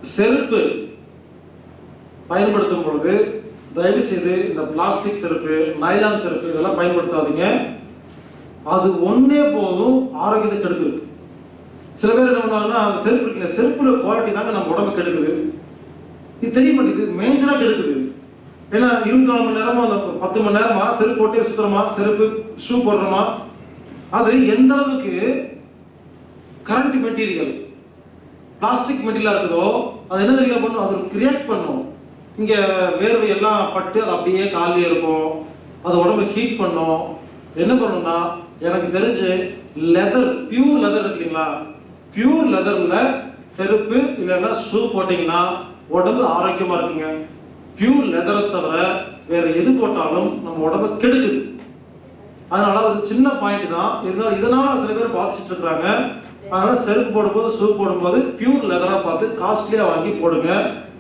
செருப்பு பயன்படுத்தும் பொழுது தயவு செய்து இந்த பிளாஸ்டிக் செருப்பு நைலான் செருப்பு இதெல்லாம் பயன்படுத்தாதீங்க அது ஒண்ணே போதும் ஆரோக்கியத்தை கெடுக்குது சில பேர் என்ன பண்ணுவாங்கன்னா அந்த செருப்பு இருக்குல்ல செருப்புல குவாலிட்டி தாங்க நம்ம உடம்பு கெடுக்குது இது தெரிய மாட்டேங்குது மேஜரா கெடுக்குது ஏன்னா இருபத்தி நாலு மணி நேரமா அந்த பத்து மணி நேரமா செருப்பு போட்டே சுத்துறோமா செருப்பு ஷூ போடுறோமா அது எந்த அளவுக்கு கரண்ட் மெட்டீரியல் பிளாஸ்டிக் மெட்டீரியலா இருக்குதோ அது என்ன தெரியல பண்ணும் அது கிரியேட் பண்ணும் இங்க வேர்வை எல்லாம் பட்டு அது அப்படியே காலிலே இருக்கும் அது உடம்பு ஹீட் பண்ணும் என்ன பண்ணும்னா எனக்கு தெரிஞ்சு லெதர் பியூர் லெதர் இருக்கு இல்லைங்களா பியூர் லெதர்ல செருப்பு இல்லைன்னா ஷூ போட்டீங்கன்னா உடம்பு ஆரோக்கியமா இருக்குங்க பியூர் லெதரை தவிர வேற எது போட்டாலும் நம்ம உடம்பு கெடுக்குது அதனால அது சின்ன பாயிண்ட் தான் இருந்தாலும் இதனால சில பேர் பாதிச்சுட்டு இருக்காங்க அதனால செருப்பு போடும்போது ஷூ போடும்போது பியூர் லெதரா பார்த்து காஸ்ட்லியா வாங்கி போடுங்க